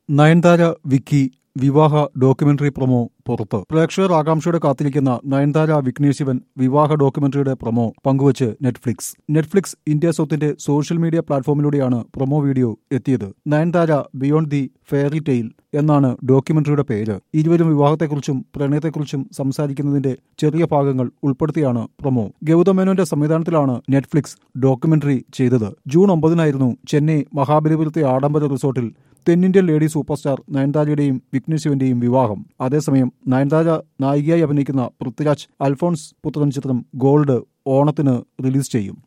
നയൻതാര വിക്കി വിവാഹ documentary promo പുറത്ത് പ്രേക്ഷകർ ആകാംക്ഷയോടെ കാത്തിരിക്കുന്ന നയൻതാര വിഘ്നേഷ് ശിവൻ വിവാഹ ഡോക്യുമെന്ററിയുടെ പ്രൊമോ പങ്കുവച്ച് നെറ്റ്ഫ്ലിക്സ് നെറ്റ്ഫ്ലിക്സ് ഇന്ത്യ സൗത്തിന്റെ സോഷ്യൽ മീഡിയ പ്ലാറ്റ്ഫോമിലൂടെയാണ് പ്രൊമോ വീഡിയോ എത്തിയത് Nayanthara beyond the fairy tale എന്നാണ് ഡോക്യുമെന്ററിയുടെ പേര് ഇരുവരും വിവാഹത്തെക്കുറിച്ചും പ്രണയത്തെക്കുറിച്ചും സംസാരിക്കുന്നതിന്റെ ചെറിയ ഭാഗങ്ങൾ ഉൾപ്പെടുത്തിയാണ് പ്രൊമോ ഗൗതം മേനോന്റെ സംവിധാനത്തിലാണ് നെറ്റ്ഫ്ലിക്സ് ഡോക്യുമെന്ററി ചെയ്തത് ജൂൺ ഒമ്പതിനായിരുന്നു ചെന്നൈ മഹാബലിപുരത്തെ ആഡംബര റിസോർട്ടിൽ തെന്നിന്ത്യൻ ലേഡി സൂപ്പർ സ്റ്റാർ നയൻതാരയുടെയും വിഘ്നേഷ് ശിവന്റെയും വിവാഹം അതേസമയം നയൻതാര നായികയായി അഭിനയിക്കുന്ന പൃഥ്വിരാജ് അൽഫോൺസ് പുത്രൻ ചിത്രം ഗോൾഡ് ഓണത്തിന് റിലീസ് ചെയ്യും